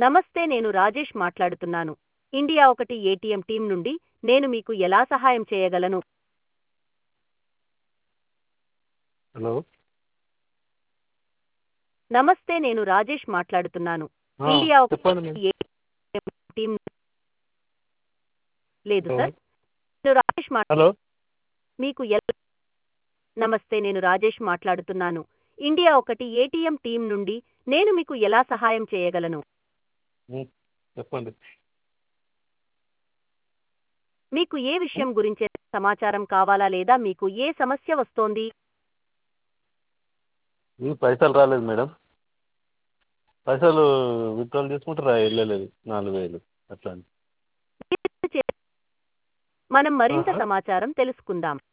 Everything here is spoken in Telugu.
నమస్తే నేను రాజేష్ మాట్లాడుతున్నాను ఇండియా ఒకటి ఏటీఎం టీం నుండి నేను మీకు ఎలా సహాయం చేయగలను హలో నమస్తే నేను రాజేష్ మాట్లాడుతున్నాను ఆ, ఇండియా ఒకటి చెప్పండి మేడం. ఏటీఎం టీం లేదు హలో సార్ నేను రాజేష్ మాట్లా హలో మీకు ఎలా నమస్తే నేను రాజేష్ మాట్లాడుతున్నాను ఇండియా ఒకటి ఏటీఎం టీం నుండి నేను మీకు ఎలా సహాయం చేయగలను ఉమ్, చెప్పండి మీకు ఏ విషయం గురించి సమాచారం కావాలా లేదా మీకు ఏ సమస్య వస్తోంది ఈ పైసలు రాలేదు మేడం పైసలు విత్డ్రాల్ చేసుకుంటే రా వెళ్ళలేదు నాలుగు వేలు అట్లా అని మనం మరింత ఆహా. సమాచారం తెలుసుకుందాం